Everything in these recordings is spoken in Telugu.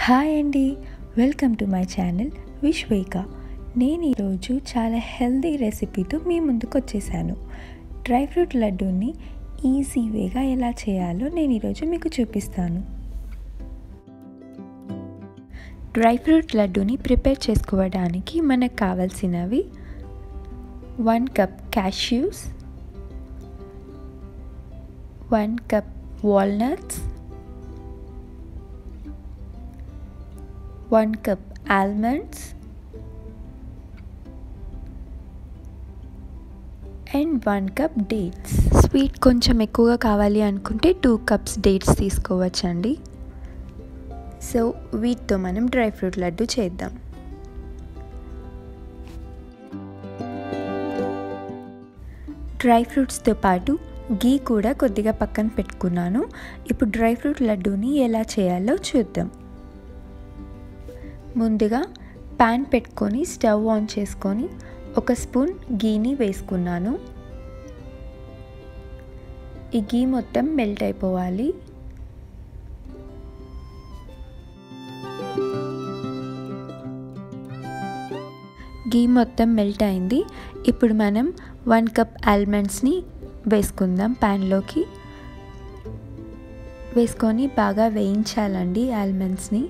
హాయ్ అండి వెల్కమ్ టు మై ఛానల్ విశ్వేక నేను ఈరోజు చాలా హెల్దీ రెసిపీతో మీ ముందుకు వచ్చేసాను డ్రై ఫ్రూట్ లడ్డూని ఈజీ వేగా ఎలా చేయాలో నేను ఈరోజు మీకు చూపిస్తాను డ్రై ఫ్రూట్ లడ్డూని ప్రిపేర్ చేసుకోవడానికి మనకు కావాల్సినవి one cup cashews one cup walnuts one cup almonds and one cup dates sweet కొంచెం ఎక్కువగా కావాలి అనుకుంటే టూ కప్స్ డేట్స్ తీసుకోవచ్చండి సో వీటితో మనం డ్రై ఫ్రూట్ లడ్డు చేద్దాం డ్రై ఫ్రూట్స్తో పాటు గీ కూడా కొద్దిగా పక్కన పెట్టుకున్నాను ఇప్పుడు డ్రై ఫ్రూట్ లడ్డూని ఎలా చేయాలో చూద్దాం ముందుగా ప్యాన్ పెట్టుకొని స్టవ్ ఆన్ చేసుకొని ఒక స్పూన్ గీని వేసుకున్నాను ఈ గీ మొత్తం మెల్ట్ అయిపోవాలి గీ మొత్తం మెల్ట్ అయింది ఇప్పుడు మనం వన్ కప్ ఆల్మండ్స్ని వేసుకుందాం ప్యాన్లోకి వేసుకొని బాగా వేయించాలండి ఆల్మండ్స్ని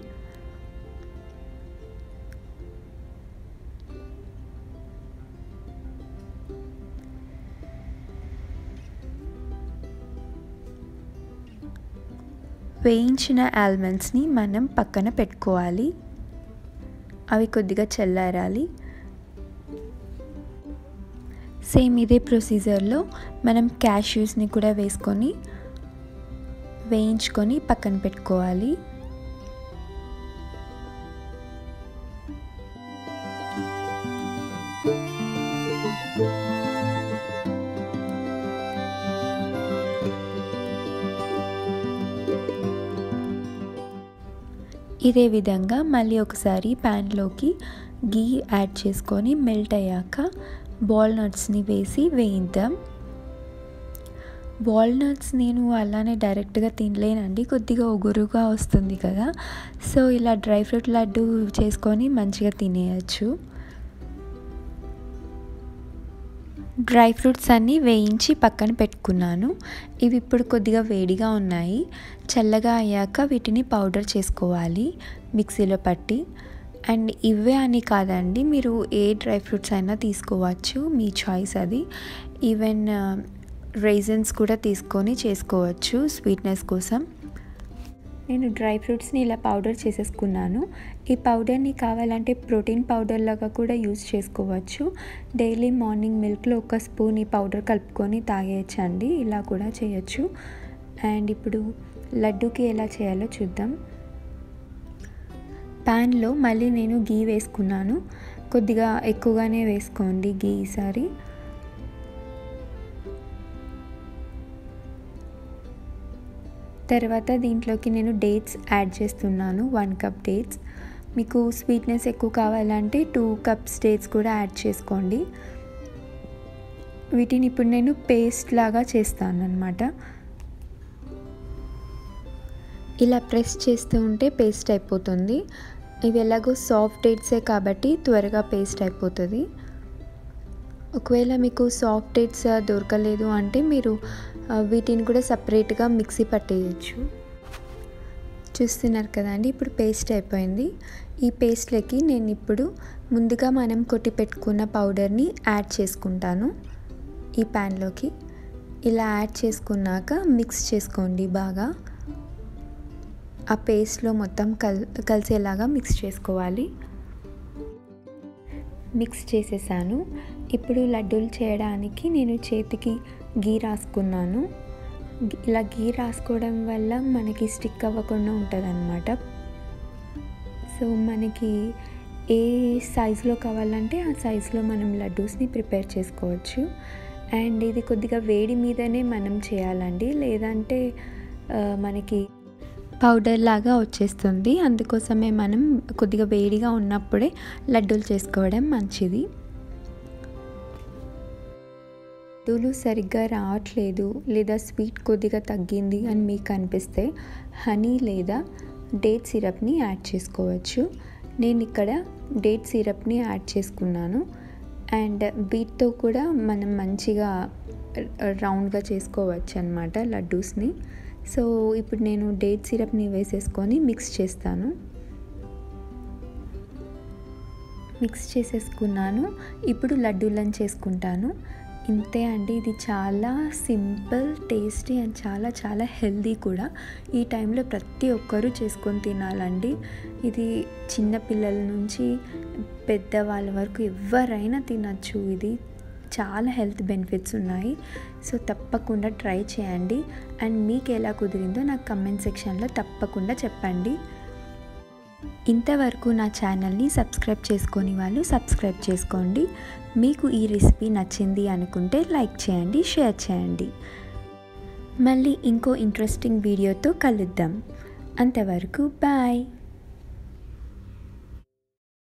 వేయించిన ఆల్మండ్స్ని మనం పక్కన పెట్టుకోవాలి అవి కొద్దిగా చల్లారాలి సేమ్ ఇదే ప్రొసీజర్లో మనం క్యాష్యూస్ని కూడా వేసుకొని వేయించుకొని పక్కన పెట్టుకోవాలి ఇదే విధంగా మళ్ళీ ఒకసారి ప్యాన్లోకి గీ యాడ్ చేసుకొని మెల్ట్ అయ్యాక వాల్నట్స్ని వేసి వేయిద్దాం వాల్నట్స్ నేను అలానే డైరెక్ట్గా తినలేనండి కొద్దిగా ఒగురుగా వస్తుంది కదా సో ఇలా డ్రై ఫ్రూట్ లడ్డు చేసుకొని మంచిగా తినేయచ్చు డ్రై ఫ్రూట్స్ అన్నీ వేయించి పక్కన పెట్టుకున్నాను ఇవి ఇప్పుడు కొద్దిగా వేడిగా ఉన్నాయి చల్లగా అయ్యాక వీటిని పౌడర్ చేసుకోవాలి మిక్సీలో పట్టి అండ్ ఇవే అని కాదండి మీరు ఏ డ్రై ఫ్రూట్స్ అయినా తీసుకోవచ్చు మీ చాయిస్ అది ఈవెన్ రైజన్స్ కూడా తీసుకొని చేసుకోవచ్చు స్వీట్నెస్ కోసం నేను డ్రై ఫ్రూట్స్ని ఇలా పౌడర్ చేసేసుకున్నాను ఈ పౌడర్ని కావాలంటే ప్రోటీన్ పౌడర్ లాగా కూడా యూజ్ చేసుకోవచ్చు డైలీ మార్నింగ్ మిల్క్లో ఒక స్పూన్ ఈ పౌడర్ కలుపుకొని తాగేయచ్చండి ఇలా కూడా చేయొచ్చు అండ్ ఇప్పుడు లడ్డూకి ఎలా చేయాలో చూద్దాం ప్యాన్లో మళ్ళీ నేను గీ వేసుకున్నాను కొద్దిగా ఎక్కువగానే వేసుకోండి గీ ఈసారి తర్వాత దీంట్లోకి నేను డేట్స్ యాడ్ చేస్తున్నాను వన్ కప్ డేట్స్ మీకు స్వీట్నెస్ ఎక్కువ కావాలంటే టూ కప్స్ డేట్స్ కూడా యాడ్ చేసుకోండి వీటిని ఇప్పుడు నేను పేస్ట్ లాగా చేస్తాను అనమాట ఇలా ప్రెస్ చేస్తూ ఉంటే పేస్ట్ అయిపోతుంది ఇవి ఎలాగో సాఫ్ట్ డేట్సే కాబట్టి త్వరగా పేస్ట్ అయిపోతుంది ఒకవేళ మీకు సాఫ్ట్ డేట్స్ దొరకలేదు అంటే మీరు వీటిని కూడా సపరేట్గా మిక్సీ పట్టేయచ్చు చూస్తున్నారు కదండి ఇప్పుడు పేస్ట్ అయిపోయింది ఈ పేస్ట్లకి నేను ఇప్పుడు ముందుగా మనం కొట్టి పెట్టుకున్న పౌడర్ని యాడ్ చేసుకుంటాను ఈ ప్యాన్లోకి ఇలా యాడ్ చేసుకున్నాక మిక్స్ చేసుకోండి బాగా ఆ పేస్ట్లో మొత్తం కల్ కలిసేలాగా మిక్స్ చేసుకోవాలి మిక్స్ చేసేసాను ఇప్పుడు లడ్డూలు చేయడానికి నేను చేతికి గీ రాసుకున్నాను ఇలా గీ రాసుకోవడం వల్ల మనకి స్టిక్ అవ్వకుండా ఉంటుంది అనమాట సో మనకి ఏ సైజులో కావాలంటే ఆ సైజులో మనం లడ్డూస్ని ప్రిపేర్ చేసుకోవచ్చు అండ్ ఇది కొద్దిగా వేడి మీదనే మనం చేయాలండి లేదంటే మనకి పౌడర్ లాగా వచ్చేస్తుంది అందుకోసమే మనం కొద్దిగా వేడిగా ఉన్నప్పుడే లడ్డూలు చేసుకోవడం మంచిది లడ్డూలు సరిగ్గా రావట్లేదు లేదా స్వీట్ కొద్దిగా తగ్గింది అని మీకు అనిపిస్తే హనీ లేదా డేట్ సిరప్ని యాడ్ చేసుకోవచ్చు నేను ఇక్కడ డేట్ సిరప్ని యాడ్ చేసుకున్నాను అండ్ బీట్తో కూడా మనం మంచిగా రౌండ్గా చేసుకోవచ్చు అనమాట లడ్డూస్ని సో ఇప్పుడు నేను డేట్ సిరప్ని వేసేసుకొని మిక్స్ చేస్తాను మిక్స్ చేసేసుకున్నాను ఇప్పుడు లడ్డూలను చేసుకుంటాను ఇంతే అండి ఇది చాలా సింపుల్ టేస్టీ అండ్ చాలా చాలా హెల్దీ కూడా ఈ టైంలో ప్రతి ఒక్కరూ చేసుకొని తినాలండి ఇది చిన్న పిల్లల నుంచి పెద్దవాళ్ళ వరకు ఎవరైనా తినచ్చు ఇది చాలా హెల్త్ బెనిఫిట్స్ ఉన్నాయి సో తప్పకుండా ట్రై చేయండి అండ్ మీకు ఎలా కుదిరిందో నాకు కమెంట్ సెక్షన్లో తప్పకుండా చెప్పండి ఇంతవరకు నా ఛానల్ని సబ్స్క్రైబ్ చేసుకొని వాళ్ళు సబ్స్క్రైబ్ చేసుకోండి మీకు ఈ రెసిపీ నచ్చింది అనుకుంటే లైక్ చేయండి షేర్ చేయండి మళ్ళీ ఇంకో ఇంట్రెస్టింగ్ వీడియోతో కలుద్దాం అంతవరకు బాయ్